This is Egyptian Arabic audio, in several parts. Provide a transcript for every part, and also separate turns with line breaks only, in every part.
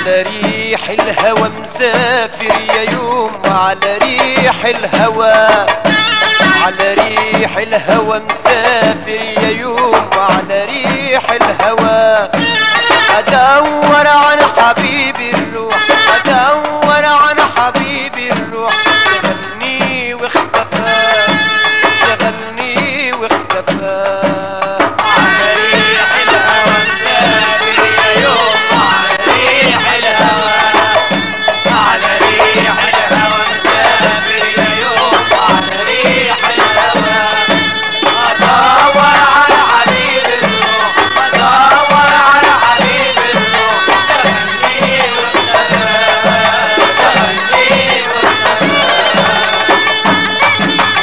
على ريح الهوى مسافر يا يوم على ريح الهوى على ريح الهوى مسافر يا يوم على ريح الهوى ادور عن حبيبي الروح ادور عن حبيبي الروح شغلني واختفى شغلني واختفى
على ريح الهوى مسافر يا يوم على ريح الهوى على ريح الهوى مسافر يا يوم على ريح الهوى ادور على حبيب الروح ادور على حبيب الروح شغلني واختفى شغلني واختفى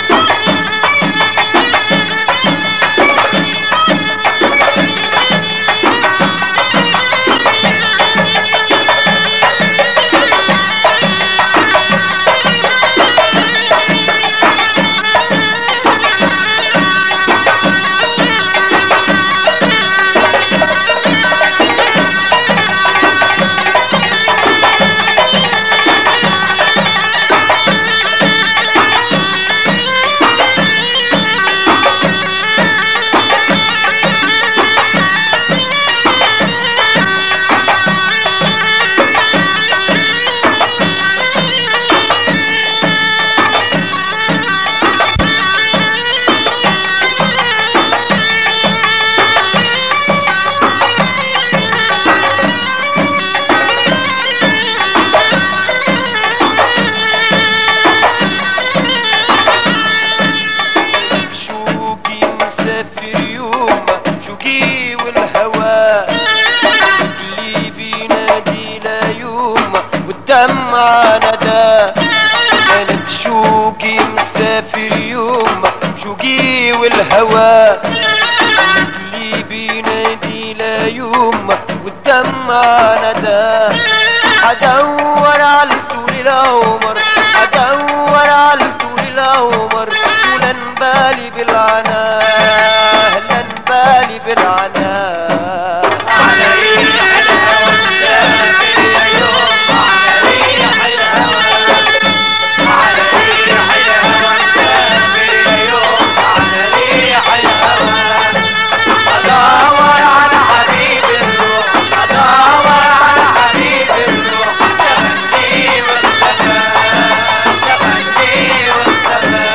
شوقي مسافر يوم شوقي والهوى اللي بينادي لا يوم والدمع ندى انا بشوقي مسافر يوم شوقي والهوى اللي بينادي لا يوم والدمع ندى ادور على طول العمر ادور على طول العمر ولا نبالي بالعناه لا نبالي بالعناه
على ريح الهوى مسافر يا يوم على ريح الهوى على ريح الهوى مسافر يا يوم على ريح الهوى ادور على حبيب الروح ادور على حبيب الروح شغلني واختفى شغلني واختفى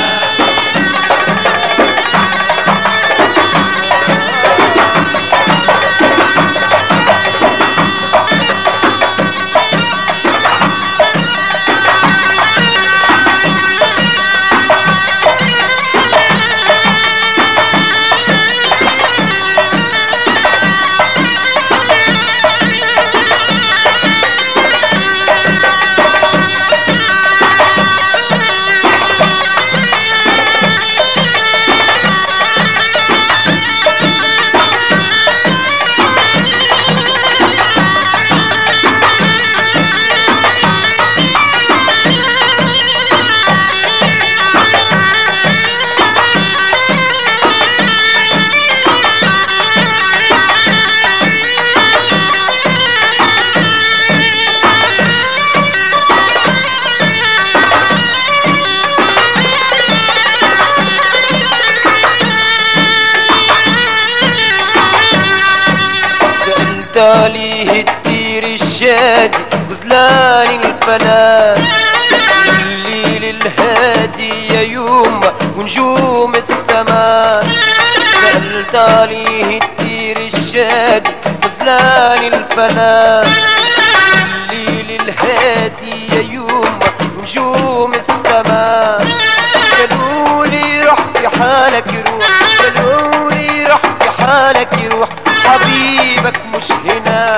سألت عليه الدير الشادي غزلان الفلاح الليل الهادي يا يوم ونجوم السماء سألت عليه الدير الشادي غزلان الفلاح الليل الهادي يا يوم ونجوم السماء قالوا لي روح في حالك روح قالوا لي روح في حالك روح حبيبك مش هنا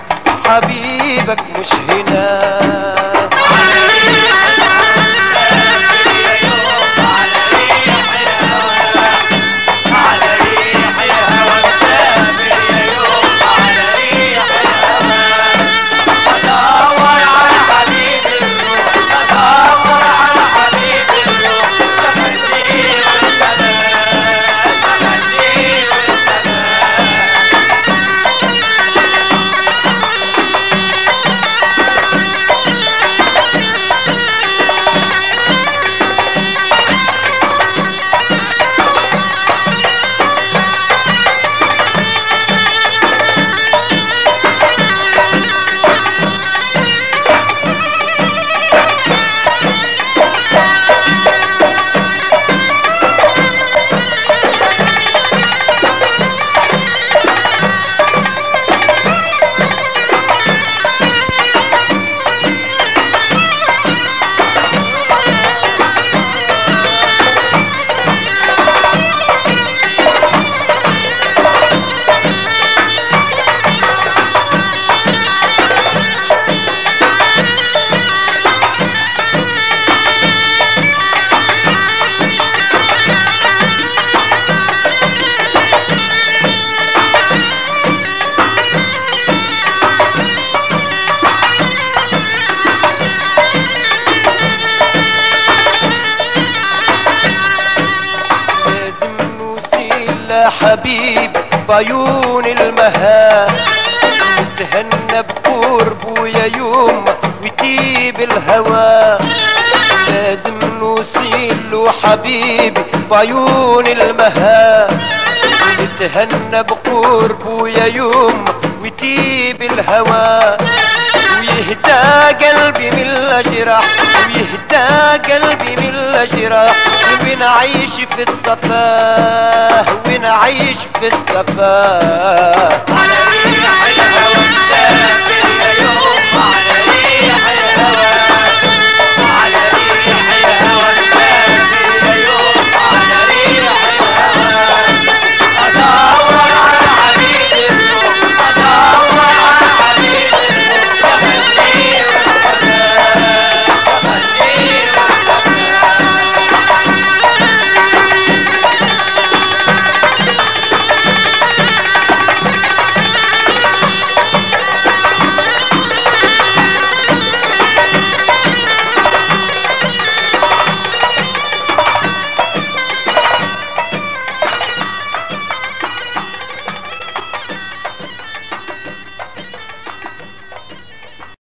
حبيبك مش هنا
حبيب
حبيب بعيون المها نتهنى بقربه يا يوم ويطيب الهوى لازم نوصل له حبيبي بعيون المها نتهنى بقربه يا يوم ويطيب الهوى ويهدى قلبي من الجراح ويهدى قلبي من الجراح ونعيش في الصفاه ونعيش في الصفاه
على ريح الهوى مسافر